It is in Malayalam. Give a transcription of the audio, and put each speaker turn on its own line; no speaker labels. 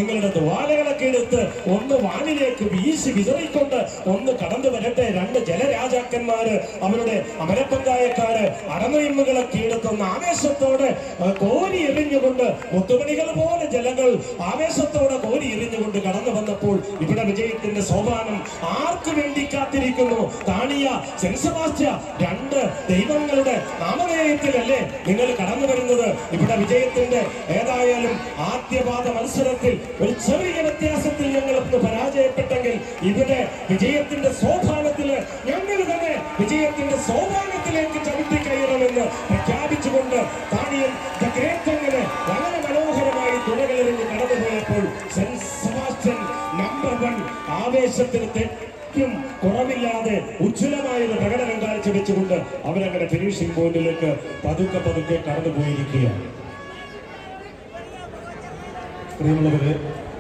നിങ്ങളുടെ ദ്വാരകളൊക്കെ എടുത്ത് ഒന്ന് വാനിലേക്ക് വീശി വിതറിക്കൊണ്ട് ഒന്ന് കടന്നു വരട്ടെ രണ്ട് ജലരാജാക്കന്മാര് അവരുടെ അമരപ്പങ്കായക്കാര് അടനൊയമ്പുകളൊക്കെ എടുത്ത് ഒന്ന് ആവേശത്തോടെ ആ, കോരി എറിഞ്ഞുകൊണ്ട് മുത്തുമണികൾ പോലെ ജലങ്ങൾ ആവേശത്തോടെ കോരി എറിഞ്ഞുകൊണ്ട് കടന്നു വന്നപ്പോൾ ഇവിടെ വിജയത്തിന്റെ സോപാനം ആർക്കു വേണ്ടി കാത്തിരിക്കുന്നു താണിയ സെന്റ് സെബാസ്റ്റ്യ രണ്ട് ദൈവങ്ങളുടെ നാമധേയത്തിലല്ലേ നിങ്ങൾ കടന്നു വരുന്നത് ഇവിടെ വിജയത്തിന്റെ ഏതായാലും ആദ്യപാദ മത്സരത്തിൽ ഒരു ചെറിയ വ്യത്യാസത്തിൽ ഞങ്ങൾ ഒന്ന് പരാജയപ്പെട്ടെങ്കിൽ ഇവിടെ വിജയത്തിന്റെ സോപാനത്തില് ഞങ്ങൾ തന്നെ വിജയത്തിന്റെ സോപാനത്തിലേക്ക് ചവിട്ടി കയറുമെന്ന് പ്രഖ്യാപിച്ചുകൊണ്ട് താണിയൻ ദ ഗ്രേറ്റ് അങ്ങനെ വളരെ മനോഹരമായി തുണകളെറിഞ്ഞ് കടന്നുപോയപ്പോൾ സെന്റ് സെബാസ്റ്റ്യൻ നമ്പർ വൺ ആവേശത്തിന് തെറ്റും കുറവില്ലാതെ ഉജ്ജ്വലമായ ഒരു പ്രകടനം കാഴ്ചവെച്ചുകൊണ്ട് അവരങ്ങനെ ഫിനിഷിംഗ് പോയിന്റിലേക്ക് പതുക്കെ പതുക്കെ കടന്നുപോയിരിക്കുകയാണ്
പ്രിയമുള്ളവരെ